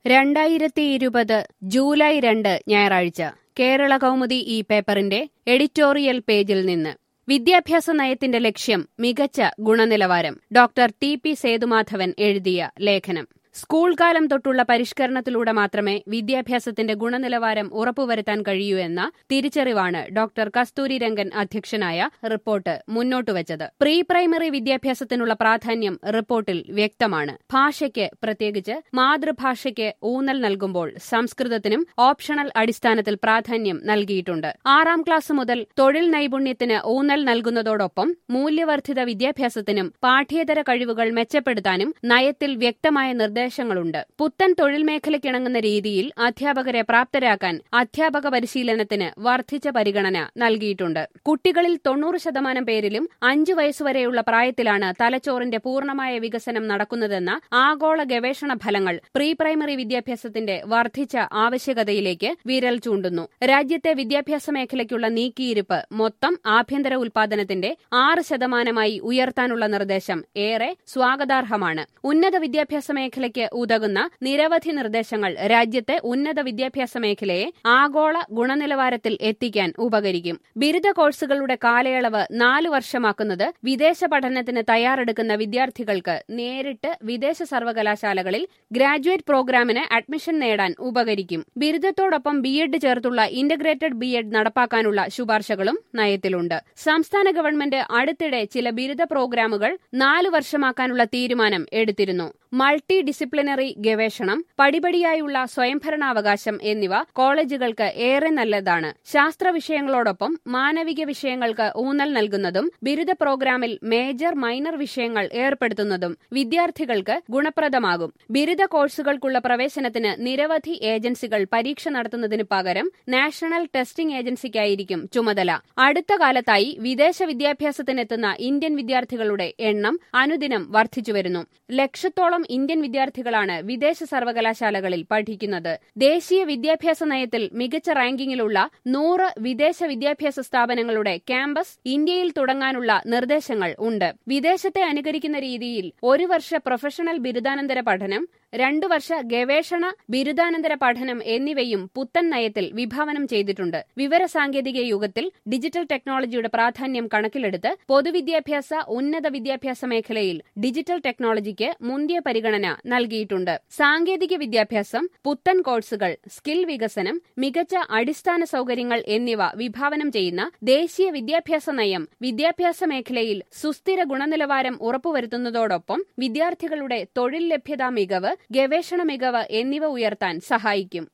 രണ്ടായിരത്തി ഇരുപത് ജൂലൈ രണ്ട് ഞായറാഴ്ച കേരള കൗമുദി ഈ പേപ്പറിന്റെ എഡിറ്റോറിയൽ പേജിൽ നിന്ന് വിദ്യാഭ്യാസ നയത്തിന്റെ ലക്ഷ്യം മികച്ച ഗുണനിലവാരം ഡോക്ടർ ടി പി സേതുമാധവൻ എഴുതിയ ലേഖനം സ്കൂൾ കാലം തൊട്ടുള്ള പരിഷ്കരണത്തിലൂടെ മാത്രമേ വിദ്യാഭ്യാസത്തിന്റെ ഗുണനിലവാരം ഉറപ്പുവരുത്താൻ കഴിയൂ എന്ന തിരിച്ചറിവാണ് ഡോക്ടർ കസ്തൂരി രംഗൻ അധ്യക്ഷനായ റിപ്പോർട്ട് മുന്നോട്ടുവച്ചത് പ്രീ പ്രൈമറി വിദ്യാഭ്യാസത്തിനുള്ള പ്രാധാന്യം റിപ്പോർട്ടിൽ വ്യക്തമാണ് ഭാഷയ്ക്ക് പ്രത്യേകിച്ച് മാതൃഭാഷയ്ക്ക് ഊന്നൽ നൽകുമ്പോൾ സംസ്കൃതത്തിനും ഓപ്ഷണൽ അടിസ്ഥാനത്തിൽ പ്രാധാന്യം നൽകിയിട്ടുണ്ട് ആറാം ക്ലാസ് മുതൽ തൊഴിൽ നൈപുണ്യത്തിന് ഊന്നൽ നൽകുന്നതോടൊപ്പം മൂല്യവർദ്ധിത വിദ്യാഭ്യാസത്തിനും പാഠ്യേതര കഴിവുകൾ മെച്ചപ്പെടുത്താനും നയത്തിൽ വ്യക്തമായ നിർദ്ദേശങ്ങളുണ്ട് പുത്തൻ തൊഴിൽ മേഖലയ്ക്കിണങ്ങുന്ന രീതിയിൽ അധ്യാപകരെ പ്രാപ്തരാക്കാൻ അധ്യാപക പരിശീലനത്തിന് വർദ്ധിച്ച പരിഗണന നൽകിയിട്ടുണ്ട് കുട്ടികളിൽ തൊണ്ണൂറ് ശതമാനം പേരിലും അഞ്ചു വയസ്സുവരെയുള്ള പ്രായത്തിലാണ് തലച്ചോറിന്റെ പൂർണ്ണമായ വികസനം നടക്കുന്നതെന്ന ആഗോള ഗവേഷണ ഫലങ്ങൾ പ്രീ പ്രൈമറി വിദ്യാഭ്യാസത്തിന്റെ വർദ്ധിച്ച ആവശ്യകതയിലേക്ക് വിരൽ ചൂണ്ടുന്നു രാജ്യത്തെ വിദ്യാഭ്യാസ മേഖലയ്ക്കുള്ള നീക്കിയിരിപ്പ് മൊത്തം ആഭ്യന്തര ഉൽപാദനത്തിന്റെ ആറ് ശതമാനമായി ഉയർത്താനുള്ള നിർദ്ദേശം ഏറെ സ്വാഗതാർഹമാണ് ഉന്നത വിദ്യാഭ്യാസ മേഖലയ്ക്ക് ഉതകുന്ന നിരവധി നിർദ്ദേശങ്ങൾ രാജ്യത്തെ ഉന്നത വിദ്യാഭ്യാസ മേഖലയെ ആഗോള ഗുണനിലവാരത്തിൽ എത്തിക്കാൻ ഉപകരിക്കും ബിരുദ കോഴ്സുകളുടെ കാലയളവ് നാല് വർഷമാക്കുന്നത് വിദേശ പഠനത്തിന് തയ്യാറെടുക്കുന്ന വിദ്യാർത്ഥികൾക്ക് നേരിട്ട് വിദേശ സർവകലാശാലകളിൽ ഗ്രാജുവേറ്റ് പ്രോഗ്രാമിന് അഡ്മിഷൻ നേടാൻ ഉപകരിക്കും ബിരുദത്തോടൊപ്പം ബി എഡ് ചേർത്തുള്ള ഇന്റഗ്രേറ്റഡ് ബി എഡ് നടപ്പാക്കാനുള്ള ശുപാർശകളും നയത്തിലുണ്ട് സംസ്ഥാന ഗവൺമെന്റ് അടുത്തിടെ ചില ബിരുദ പ്രോഗ്രാമുകൾ നാല് വർഷമാക്കാനുള്ള തീരുമാനം എടുത്തിരുന്നു മൾട്ടി ഡിസിപ്ലിനറി ഗവേഷണം പടിപടിയായുള്ള സ്വയംഭരണാവകാശം എന്നിവ കോളേജുകൾക്ക് ഏറെ നല്ലതാണ് ശാസ്ത്ര വിഷയങ്ങളോടൊപ്പം മാനവിക വിഷയങ്ങൾക്ക് ഊന്നൽ നൽകുന്നതും ബിരുദ പ്രോഗ്രാമിൽ മേജർ മൈനർ വിഷയങ്ങൾ ഏർപ്പെടുത്തുന്നതും വിദ്യാർത്ഥികൾക്ക് ഗുണപ്രദമാകും ബിരുദ കോഴ്സുകൾക്കുള്ള പ്രവേശനത്തിന് നിരവധി ഏജൻസികൾ പരീക്ഷ നടത്തുന്നതിന് പകരം നാഷണൽ ടെസ്റ്റിംഗ് ഏജൻസിക്കായിരിക്കും ചുമതല അടുത്ത കാലത്തായി വിദേശ വിദ്യാഭ്യാസത്തിനെത്തുന്ന ഇന്ത്യൻ വിദ്യാർത്ഥികളുടെ എണ്ണം അനുദിനം വർദ്ധിച്ചുവരുന്നു ലക്ഷത്തോളം ഇന്ത്യൻ വിദ്യാർത്ഥികളാണ് വിദേശ സർവകലാശാലകളിൽ പഠിക്കുന്നത് ദേശീയ വിദ്യാഭ്യാസ നയത്തിൽ മികച്ച റാങ്കിങ്ങിലുള്ള നൂറ് വിദേശ വിദ്യാഭ്യാസ സ്ഥാപനങ്ങളുടെ ക്യാമ്പസ് ഇന്ത്യയിൽ തുടങ്ങാനുള്ള നിർദ്ദേശങ്ങൾ ഉണ്ട് വിദേശത്തെ അനുകരിക്കുന്ന രീതിയിൽ ഒരു വർഷ പ്രൊഫഷണൽ ബിരുദാനന്തര പഠനം രണ്ടു വർഷ ഗവേഷണ ബിരുദാനന്തര പഠനം എന്നിവയും പുത്തൻ നയത്തിൽ വിഭാവനം ചെയ്തിട്ടുണ്ട് വിവരസാങ്കേതിക യുഗത്തിൽ ഡിജിറ്റൽ ടെക്നോളജിയുടെ പ്രാധാന്യം കണക്കിലെടുത്ത് പൊതുവിദ്യാഭ്യാസ ഉന്നത വിദ്യാഭ്യാസ മേഖലയിൽ ഡിജിറ്റൽ ടെക്നോളജിക്ക് മുന്തിയ പരിഗണന നൽകിയിട്ടുണ്ട് സാങ്കേതിക വിദ്യാഭ്യാസം പുത്തൻ കോഴ്സുകൾ സ്കിൽ വികസനം മികച്ച അടിസ്ഥാന സൗകര്യങ്ങൾ എന്നിവ വിഭാവനം ചെയ്യുന്ന ദേശീയ വിദ്യാഭ്യാസ നയം വിദ്യാഭ്യാസ മേഖലയിൽ സുസ്ഥിര ഗുണനിലവാരം ഉറപ്പുവരുത്തുന്നതോടൊപ്പം വിദ്യാർത്ഥികളുടെ തൊഴിൽ ലഭ്യതാ മികവ് ഗവേഷണ മികവ് എന്നിവ ഉയർത്താൻ സഹായിക്കും